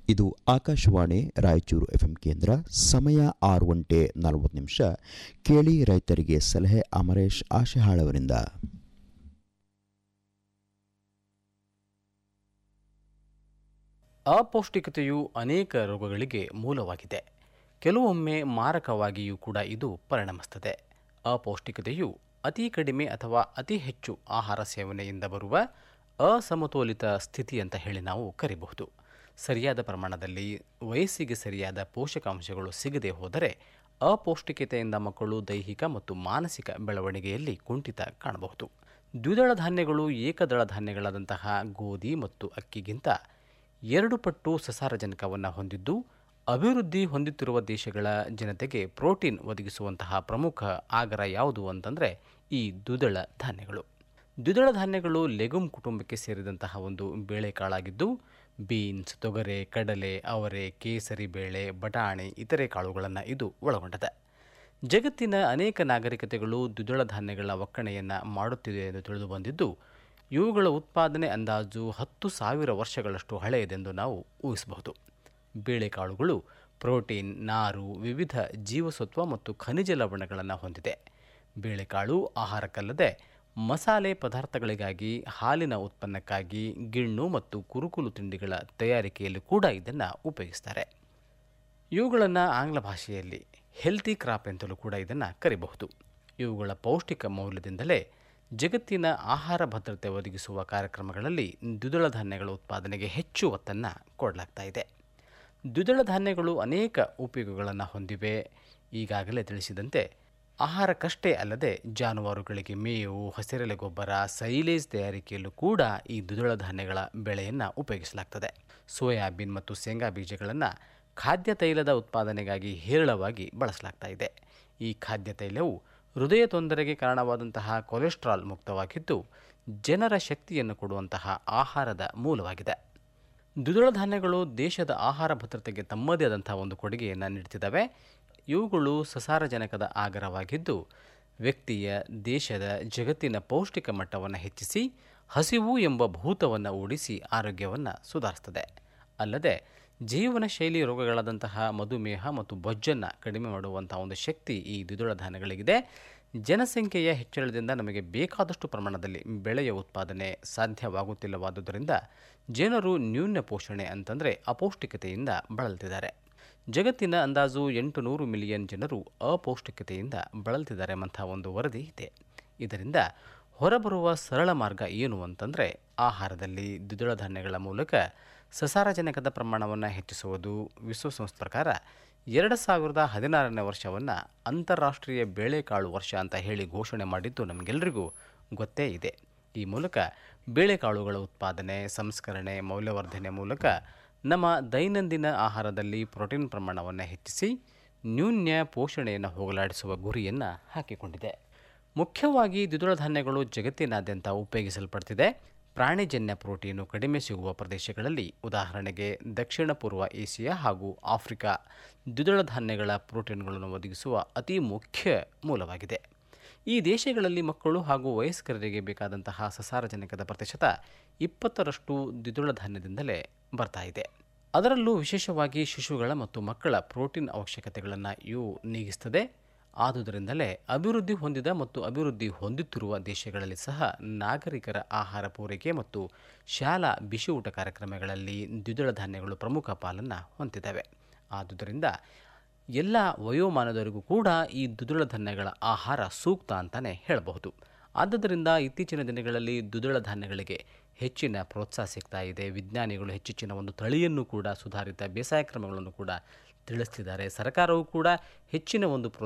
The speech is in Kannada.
ಇದು ಆಕಾಶವಾಣಿ ರಾಯಚೂರು ಎಫ್ಎಂ ಕೇಂದ್ರ ಸಮಯ ಆರು ಗಂಟೆ ನಲವತ್ತು ನಿಮಿಷ ಕೇಳಿ ರೈತರಿಗೆ ಸಲಹೆ ಅಮರೇಶ್ ಆಶೆಹಾಳವರಿಂದ ಅಪೌಷ್ಟಿಕತೆಯು ಅನೇಕ ರೋಗಗಳಿಗೆ ಮೂಲವಾಗಿದೆ ಕೆಲವೊಮ್ಮೆ ಮಾರಕವಾಗಿಯೂ ಕೂಡ ಇದು ಪರಿಣಮಿಸುತ್ತದೆ ಅಪೌಷ್ಟಿಕತೆಯು ಅತಿ ಕಡಿಮೆ ಅಥವಾ ಅತಿ ಹೆಚ್ಚು ಆಹಾರ ಸೇವನೆಯಿಂದ ಬರುವ ಅಸಮತೋಲಿತ ಸ್ಥಿತಿ ಅಂತ ಹೇಳಿ ನಾವು ಕರಿಬಹುದು ಸರಿಯಾದ ಪ್ರಮಾಣದಲ್ಲಿ ವಯಸ್ಸಿಗೆ ಸರಿಯಾದ ಪೋಷಕಾಂಶಗಳು ಸಿಗದೆ ಹೋದರೆ ಅಪೌಷ್ಟಿಕತೆಯಿಂದ ಮಕ್ಕಳು ದೈಹಿಕ ಮತ್ತು ಮಾನಸಿಕ ಬೆಳವಣಿಗೆಯಲ್ಲಿ ಕುಂಠಿತ ಕಾಣಬಹುದು ದ್ವಿದಳ ಧಾನ್ಯಗಳು ಏಕದಳ ಧಾನ್ಯಗಳಾದಂತಹ ಗೋಧಿ ಮತ್ತು ಅಕ್ಕಿಗಿಂತ ಎರಡು ಪಟ್ಟು ಸಸಾರಜನಕವನ್ನು ಹೊಂದಿದ್ದು ಅಭಿವೃದ್ಧಿ ಹೊಂದುತ್ತಿರುವ ದೇಶಗಳ ಜನತೆಗೆ ಪ್ರೋಟೀನ್ ಒದಗಿಸುವಂತಹ ಪ್ರಮುಖ ಆಗರ ಯಾವುದು ಅಂತಂದರೆ ಈ ದ್ವಿದಳ ಧಾನ್ಯಗಳು ದ್ವಿದಳ ಧಾನ್ಯಗಳು ಲೆಗುಮ್ ಕುಟುಂಬಕ್ಕೆ ಸೇರಿದಂತಹ ಒಂದು ಬೇಳೆಕಾಳಾಗಿದ್ದು ಬೀನ್ಸ್ ತೊಗರೆ ಕಡಲೆ ಅವರೆ ಕೇಸರಿ ಬೇಳೆ ಬಟಾಣಿ ಇತರೆ ಕಾಳುಗಳನ್ನು ಇದು ಒಳಗೊಂಡದೆ ಜಗತ್ತಿನ ಅನೇಕ ನಾಗರಿಕತೆಗಳು ದ್ವಿದಳ ಧಾನ್ಯಗಳ ಒಕ್ಕಣೆಯನ್ನು ಮಾಡುತ್ತಿದೆ ಎಂದು ತಿಳಿದು ಬಂದಿದ್ದು ಇವುಗಳ ಉತ್ಪಾದನೆ ಅಂದಾಜು ಹತ್ತು ಸಾವಿರ ವರ್ಷಗಳಷ್ಟು ಹಳೆಯದೆಂದು ನಾವು ಊಹಿಸಬಹುದು ಬೇಳೆಕಾಳುಗಳು ಪ್ರೋಟೀನ್ ನಾರು ವಿವಿಧ ಜೀವಸತ್ವ ಮತ್ತು ಖನಿಜ ಲವಣಗಳನ್ನು ಹೊಂದಿದೆ ಬೇಳೆಕಾಳು ಆಹಾರಕ್ಕಲ್ಲದೆ ಮಸಾಲೆ ಪದಾರ್ಥಗಳಿಗಾಗಿ ಹಾಲಿನ ಉತ್ಪನ್ನಕ್ಕಾಗಿ ಗಿಣ್ಣು ಮತ್ತು ಕುರುಕುಲು ತಿಂಡಿಗಳ ತಯಾರಿಕೆಯಲ್ಲಿ ಕೂಡ ಇದನ್ನು ಉಪಯೋಗಿಸ್ತಾರೆ ಇವುಗಳನ್ನು ಆಂಗ್ಲ ಭಾಷೆಯಲ್ಲಿ ಹೆಲ್ತಿ ಕ್ರಾಪ್ ಎಂತಲೂ ಕೂಡ ಇದನ್ನು ಕರಿಬಹುದು ಇವುಗಳ ಪೌಷ್ಟಿಕ ಮೌಲ್ಯದಿಂದಲೇ ಜಗತ್ತಿನ ಆಹಾರ ಭದ್ರತೆ ಒದಗಿಸುವ ಕಾರ್ಯಕ್ರಮಗಳಲ್ಲಿ ದ್ವಿದಳ ಧಾನ್ಯಗಳ ಉತ್ಪಾದನೆಗೆ ಹೆಚ್ಚು ಒತ್ತನ್ನು ಕೊಡಲಾಗ್ತಾ ಇದೆ ದ್ವಿದಳ ಧಾನ್ಯಗಳು ಅನೇಕ ಉಪಯೋಗಗಳನ್ನು ಹೊಂದಿವೆ ಈಗಾಗಲೇ ತಿಳಿಸಿದಂತೆ ಆಹಾರಕ್ಕಷ್ಟೇ ಅಲ್ಲದೆ ಜಾನುವಾರುಗಳಿಗೆ ಮೇವು ಹಸಿರೆಲೆ ಗೊಬ್ಬರ ಸೈಲೇಜ್ ತಯಾರಿಕೆಯಲ್ಲೂ ಕೂಡ ಈ ದ್ವಿದಳ ಧಾನ್ಯಗಳ ಬೆಳೆಯನ್ನು ಉಪಯೋಗಿಸಲಾಗ್ತದೆ ಸೋಯಾಬೀನ್ ಮತ್ತು ಶೇಂಗಾ ಬೀಜಗಳನ್ನು ಖಾದ್ಯ ತೈಲದ ಉತ್ಪಾದನೆಗಾಗಿ ಹೇರಳವಾಗಿ ಬಳಸಲಾಗ್ತಾ ಇದೆ ಈ ಖಾದ್ಯ ತೈಲವು ಹೃದಯ ತೊಂದರೆಗೆ ಕಾರಣವಾದಂತಹ ಕೊಲೆಸ್ಟ್ರಾಲ್ ಮುಕ್ತವಾಗಿದ್ದು ಜನರ ಶಕ್ತಿಯನ್ನು ಕೊಡುವಂತಹ ಆಹಾರದ ಮೂಲವಾಗಿದೆ ದ್ವಿದಳ ಧಾನ್ಯಗಳು ದೇಶದ ಆಹಾರ ಭದ್ರತೆಗೆ ತಮ್ಮದೇ ಆದಂತಹ ಒಂದು ಕೊಡುಗೆಯನ್ನು ನೀಡುತ್ತಿದ್ದಾವೆ ಇವುಗಳು ಸಸಾರಜನಕದ ಆಗರವಾಗಿದ್ದು ವ್ಯಕ್ತಿಯ ದೇಶದ ಜಗತ್ತಿನ ಪೌಷ್ಟಿಕ ಮಟ್ಟವನ್ನು ಹೆಚ್ಚಿಸಿ ಹಸಿವು ಎಂಬ ಭೂತವನ್ನು ಓಡಿಸಿ ಆರೋಗ್ಯವನ್ನು ಸುಧಾರಿಸ್ತದೆ ಅಲ್ಲದೆ ಜೀವನ ಶೈಲಿ ರೋಗಗಳಾದಂತಹ ಮಧುಮೇಹ ಮತ್ತು ಬೊಜ್ಜನ್ನು ಕಡಿಮೆ ಮಾಡುವಂತಹ ಒಂದು ಶಕ್ತಿ ಈ ದ್ವಿದಳ ಧಾನ್ಯಗಳಿಗಿದೆ ಜನಸಂಖ್ಯೆಯ ಹೆಚ್ಚಳದಿಂದ ನಮಗೆ ಬೇಕಾದಷ್ಟು ಪ್ರಮಾಣದಲ್ಲಿ ಬೆಳೆಯ ಉತ್ಪಾದನೆ ಸಾಧ್ಯವಾಗುತ್ತಿಲ್ಲವಾದುದರಿಂದ ಜನರು ನ್ಯೂನ ಪೋಷಣೆ ಅಂತಂದರೆ ಅಪೌಷ್ಟಿಕತೆಯಿಂದ ಬಳಲ್ತಿದ್ದಾರೆ ಜಗತ್ತಿನ ಅಂದಾಜು ಎಂಟು ನೂರು ಮಿಲಿಯನ್ ಜನರು ಅಪೌಷ್ಟಿಕತೆಯಿಂದ ಬಳಲ್ತಿದ್ದಾರೆ ಎಂಬಂಥ ಒಂದು ವರದಿ ಇದೆ ಇದರಿಂದ ಹೊರಬರುವ ಸರಳ ಮಾರ್ಗ ಏನು ಅಂತಂದರೆ ಆಹಾರದಲ್ಲಿ ದ್ವಿದಳ ಧಾನ್ಯಗಳ ಮೂಲಕ ಸಸಾರಜನಕದ ಪ್ರಮಾಣವನ್ನು ಹೆಚ್ಚಿಸುವುದು ವಿಶ್ವಸಂಸ್ಥೆ ಪ್ರಕಾರ ಎರಡು ಸಾವಿರದ ಹದಿನಾರನೇ ವರ್ಷವನ್ನು ಅಂತಾರಾಷ್ಟ್ರೀಯ ಬೇಳೆಕಾಳು ವರ್ಷ ಅಂತ ಹೇಳಿ ಘೋಷಣೆ ಮಾಡಿದ್ದು ನಮಗೆಲ್ಲರಿಗೂ ಗೊತ್ತೇ ಇದೆ ಈ ಮೂಲಕ ಬೇಳೆಕಾಳುಗಳ ಉತ್ಪಾದನೆ ಸಂಸ್ಕರಣೆ ಮೌಲ್ಯವರ್ಧನೆ ಮೂಲಕ ನಮ್ಮ ದೈನಂದಿನ ಆಹಾರದಲ್ಲಿ ಪ್ರೋಟೀನ್ ಪ್ರಮಾಣವನ್ನು ಹೆಚ್ಚಿಸಿ ನ್ಯೂನ್ಯ ಪೋಷಣೆಯನ್ನು ಹೋಗಲಾಡಿಸುವ ಗುರಿಯನ್ನು ಹಾಕಿಕೊಂಡಿದೆ ಮುಖ್ಯವಾಗಿ ದ್ವಿದಳ ಧಾನ್ಯಗಳು ಜಗತ್ತಿನಾದ್ಯಂತ ಉಪಯೋಗಿಸಲ್ಪಡ್ತಿದೆ ಪ್ರಾಣಿಜನ್ಯ ಪ್ರೋಟೀನು ಕಡಿಮೆ ಸಿಗುವ ಪ್ರದೇಶಗಳಲ್ಲಿ ಉದಾಹರಣೆಗೆ ದಕ್ಷಿಣ ಪೂರ್ವ ಏಷ್ಯಾ ಹಾಗೂ ಆಫ್ರಿಕಾ ದ್ವಿದಳ ಧಾನ್ಯಗಳ ಪ್ರೋಟೀನ್ಗಳನ್ನು ಒದಗಿಸುವ ಅತಿ ಮುಖ್ಯ ಮೂಲವಾಗಿದೆ ಈ ದೇಶಗಳಲ್ಲಿ ಮಕ್ಕಳು ಹಾಗೂ ವಯಸ್ಕರಿಗೆ ಬೇಕಾದಂತಹ ಸಸಾರಜನಕದ ಪ್ರತಿಶತ ಇಪ್ಪತ್ತರಷ್ಟು ದ್ವಿದಳ ಧಾನ್ಯದಿಂದಲೇ ಬರ್ತಾ ಇದೆ ಅದರಲ್ಲೂ ವಿಶೇಷವಾಗಿ ಶಿಶುಗಳ ಮತ್ತು ಮಕ್ಕಳ ಪ್ರೋಟೀನ್ ಅವಶ್ಯಕತೆಗಳನ್ನು ಇವು ನೀಗಿಸ್ತದೆ ಆದುದರಿಂದಲೇ ಅಭಿವೃದ್ಧಿ ಹೊಂದಿದ ಮತ್ತು ಅಭಿವೃದ್ಧಿ ಹೊಂದುತ್ತಿರುವ ದೇಶಗಳಲ್ಲಿ ಸಹ ನಾಗರಿಕರ ಆಹಾರ ಪೂರೈಕೆ ಮತ್ತು ಶಾಲಾ ಬಿಸಿ ಊಟ ಕಾರ್ಯಕ್ರಮಗಳಲ್ಲಿ ದ್ವಿದಳ ಧಾನ್ಯಗಳು ಪ್ರಮುಖ ಪಾಲನ್ನು ಹೊಂದಿದ್ದಾವೆ ಆದುದರಿಂದ ಎಲ್ಲ ವಯೋಮಾನದವರಿಗೂ ಕೂಡ ಈ ದ್ವಿದಳ ಧಾನ್ಯಗಳ ಆಹಾರ ಸೂಕ್ತ ಅಂತಲೇ ಹೇಳಬಹುದು ಆದ್ದರಿಂದ ಇತ್ತೀಚಿನ ದಿನಗಳಲ್ಲಿ ದ್ವಿದಳ ಧಾನ್ಯಗಳಿಗೆ ಹೆಚ್ಚಿನ ಪ್ರೋತ್ಸಾಹ ಸಿಗ್ತಾ ಇದೆ ವಿಜ್ಞಾನಿಗಳು ಹೆಚ್ಚೆಚ್ಚಿನ ಒಂದು ತಳಿಯನ್ನು ಕೂಡ ಸುಧಾರಿತ ಬೇಸಾಯ ಕ್ರಮಗಳನ್ನು ಕೂಡ ತಿಳಿಸ್ತಿದ್ದಾರೆ ಸರ್ಕಾರವು ಕೂಡ ಹೆಚ್ಚಿನ ಒಂದು ಪ್ರೋ